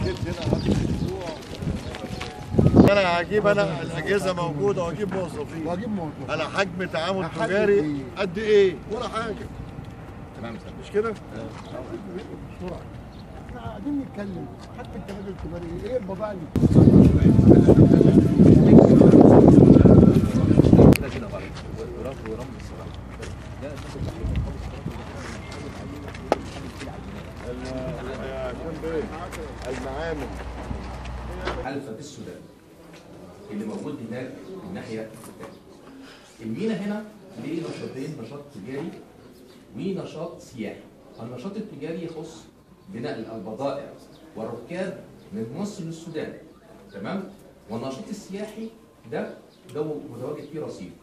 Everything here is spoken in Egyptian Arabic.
جيت هنا قعدت اسبوع انا هجيب انا الاجهزه موجوده واجيب موظفين واجيب موظف على حجم تعامل حجم تجاري إيه؟ قد ايه ولا حاجه تمام مش كده بسرعه احنا قاعدين نتكلم حتى التبادل التجاري ايه البضائع اللي كده كده غلط ورب ورب الصراحه ده المعامل حلفة في السودان اللي موجود هناك من الناحية الثانية. المينا هنا ليه نشاطين نشاط تجاري ونشاط سياحي. النشاط التجاري يخص بنقل البضائع والركاب من مصر للسودان تمام؟ والنشاط السياحي ده ده متواجد فيه رصيف